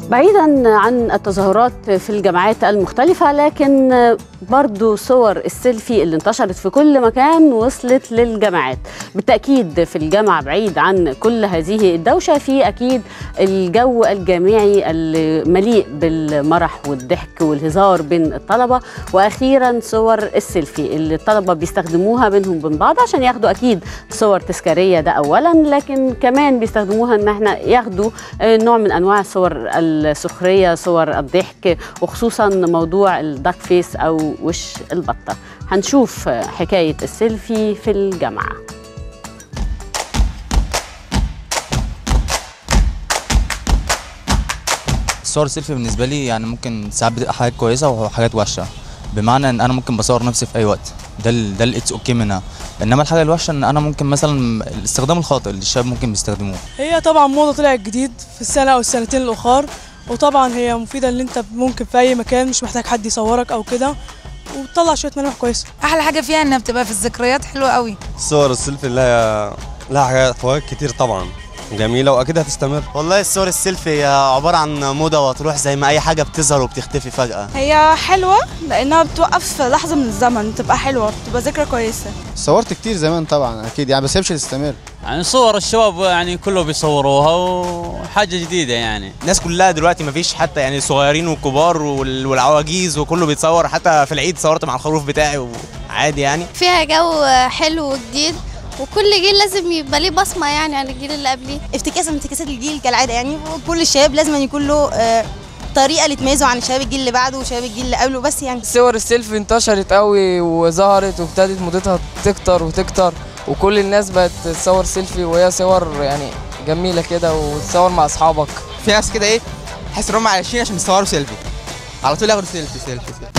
بعيدا عن التظاهرات في الجامعات المختلفة لكن برضو صور السيلفي اللي انتشرت في كل مكان وصلت للجامعات بالتأكيد في الجامعة بعيد عن كل هذه الدوشة في أكيد الجو الجامعي المليء بالمرح والضحك والهزار بين الطلبة وأخيرا صور السيلفي اللي الطلبة بيستخدموها بينهم وبين بعض عشان ياخدوا أكيد صور تذكارية ده أولا لكن كمان بيستخدموها إن احنا ياخدوا نوع من أنواع الصور السخرية صور الضحك وخصوصا موضوع الداك فيس أو وش البطة هنشوف حكاية السيلفي في الجامعة الصور السيلفي بالنسبه لي يعني ممكن ساعات بتبقى حاجات كويسه وحاجات وحشه بمعنى ان انا ممكن بصور نفسي في اي وقت ده ال ده الاتس اوكي منها انما الحاجه الوحشه ان انا ممكن مثلا الاستخدام الخاطئ اللي الشباب ممكن بيستخدموه هي طبعا موضه طلعت جديد في السنه او السنتين الاخر وطبعا هي مفيده ان انت ممكن في اي مكان مش محتاج حد يصورك او كده وتطلع شويه ملامح كويسه احلى حاجه فيها انها بتبقى في الذكريات حلوه قوي الصور السيلفي لها لها حاجات فوائد كتير طبعا جميله واكيد هتستمر والله الصور السيلفي هي عباره عن موضه وتروح زي ما اي حاجه بتظهر وبتختفي فجاه هي حلوه لانها بتوقف لحظه من الزمن بتبقى حلوه بتبقى ذكرى كويسه صورت كتير زمان طبعا اكيد يعني بس هي مش هتستمر يعني صور الشباب يعني كله بيصوروها وحاجه جديده يعني الناس كلها دلوقتي ما فيش حتى يعني صغيرين وكبار والعواجيز وكله بيتصور حتى في العيد صورت مع الخروف بتاعي عادي يعني فيها جو حلو وجديد وكل جيل لازم يبقى ليه بصمه يعني عن الجيل اللي قبليه افتكاسه من افتكاسات الجيل كالعاده يعني كل الشباب لازم يكون له آه طريقه اللي تميزه عن شباب الجيل اللي بعده وشباب الجيل اللي قبله بس يعني صور السيلفي انتشرت قوي وظهرت وابتدت مدتها تكتر وتكتر وكل الناس بقت تصور سيلفي وهي صور يعني جميله كده وتصور مع اصحابك في ناس كده ايه تحس ان هم عايشين عشان يصوروا سيلفي على طول ياخدوا سيلفي سيلفي, سيلفي.